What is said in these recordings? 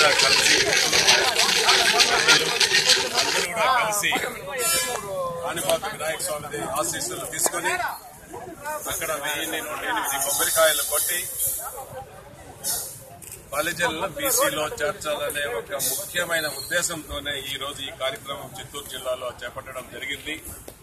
కూడా కలిసి అందరూ కూడా కలిసి కాణిపాక వినాయక స్వామి ఆశీస్సులు తీసుకొని అక్కడ వెయ్యి నూట ఎనిమిది కొబ్బరికాయలు కొట్టి బలిజలను బీసీలో చేర్చాలనే ఒక ముఖ్యమైన ఉద్దేశంతోనే ఈ రోజు ఈ కార్యక్రమం చిత్తూరు జిల్లాలో చేపట్టడం జరిగింది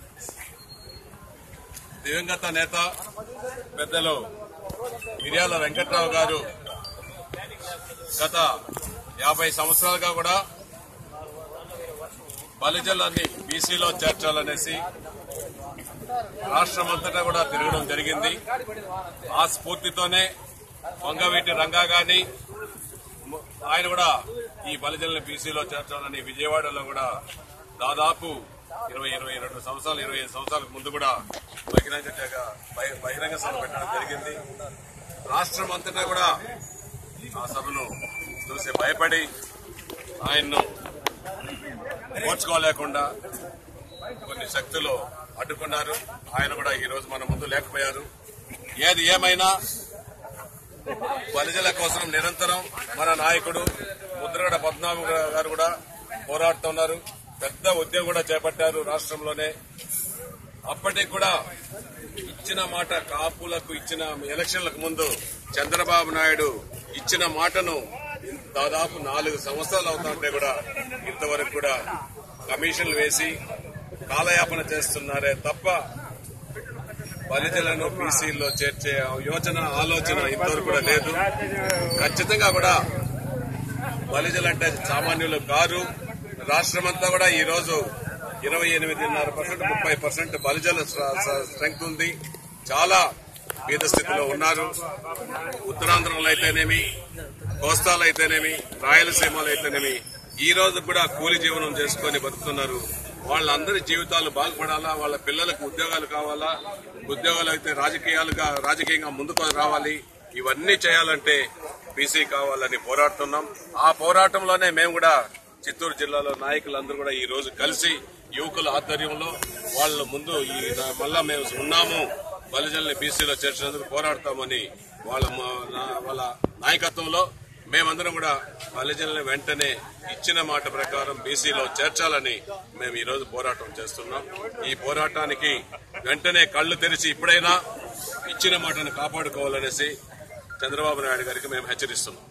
దివంగత నేత పెద్దలు మిర్యాల వెంకట్రావు గారు గత యాభై సంవత్సరాలుగా కూడా బలిజలాన్ని బీసీలో చేర్చాలనేసి రాష్ట్రమంతటా కూడా తిరగడం జరిగింది ఆ స్ఫూర్తితోనే వంగవీటి రంగా గాని ము- ఆయన కూడా ఈ బలిజలను బీసీలో చేర్చాలని విజయవాడలో కూడా దాదాపు ఇరవై ఇరవై రెండు సంవత్సరాలు ఇరవై ఐదు సంవత్సరాలకు ముందు కూడా బహిరంగ జగ- బహి- బహిరంగ సభ పెట్టడం జరిగింది రాష్ట్రం అంతటా కూడా ఆ సభను చూసి భయపడి ఆయన్ను ఓర్చుకోలేకుండా కొన్ని శక్తులు అడ్డుకున్నారు ఆయన కూడా ఈ రోజు మన ముందు లేకపోయారు ఏది ఏమైనా బలిజల కోసం నిరంతరం మన నాయకుడు ముద్రగడ పద్మనాభ గారు కూడా పోరాడుతున్నారు పెద్ద ఉద్యమం కూడా చేపట్టారు రాష్ట్రంలోనే అప్పటికి కూడా ఇచ్చిన మాట కాపులకు ఇచ్చిన ఎలక్షన్లకు ముందు చంద్రబాబు నాయుడు ఇచ్చిన మాటను దాదాపు నాలుగు సంవత్సరాలు అవుతుంటే కూడా ఇంతవరకు కూడా కమిషన్లు వేసి కాలయాపన చేస్తున్నారే తప్ప బలిజలను బీసీల్లో చేర్చే యోచన ఆలోచన ఇంతవరకు కూడా లేదు ఖచ్చితంగా కూడా బలిజలంటే సామాన్యులు కారు రాష్ట్రమంతా కూడా ఈ రోజు ఇరవై ఎనిమిదిన్నర పర్సెంట్ ముప్పై పర్సెంట్ బలిజల స్ట్ర- స్ట్ర- స్ట్రెంగ్త్ ఉంది చాలా పేద స్థితిలో ఉన్నారు ఉత్తరాంధ్రలో అయితేనేమి కోస్తాలు అయితేనేమి రాయలసీమలో అయితేనేమి ఈ రోజు కూడా కూలి జీవనం చేసుకొని బతుకుతున్నారు వాళ్ళందరి జీవితాలు బాగుపడాలా వాళ్ళ పిల్లలకు ఉద్యోగాలు కావాలా ఉద్యోగాలు అయితే రాజకీయాలుగా రాజకీయంగా ముందుకు రావాలి ఇవన్నీ చేయాలంటే బీసీ కావాలని పోరాడుతున్నాం ఆ పోరాటంలోనే మేము కూడా చిత్తూరు జిల్లాలో నాయకులందరూ కూడా ఈ రోజు కలిసి యువకుల ఆధ్వర్యంలో వాళ్ళ ముందు ఈ మళ్ళా మేము ఉన్నాము బలిజల్ని బీసీలో చేర్చినందుకు పోరాడతామని వాళ్ళ మా- నా- వాళ్ళ నాయకత్వంలో మేమందరం కూడా బలిజల్ని వెంటనే ఇచ్చిన మాట ప్రకారం బీసీలో చేర్చాలని మేము ఈ రోజు పోరాటం చేస్తున్నాం ఈ పోరాటానికి వెంటనే కళ్ళు తెరిచి ఇప్పుడైనా ఇచ్చిన మాటను కాపాడుకోవాలనేసి చంద్రబాబు నాయుడు గారికి మేము హెచ్చరిస్తున్నాం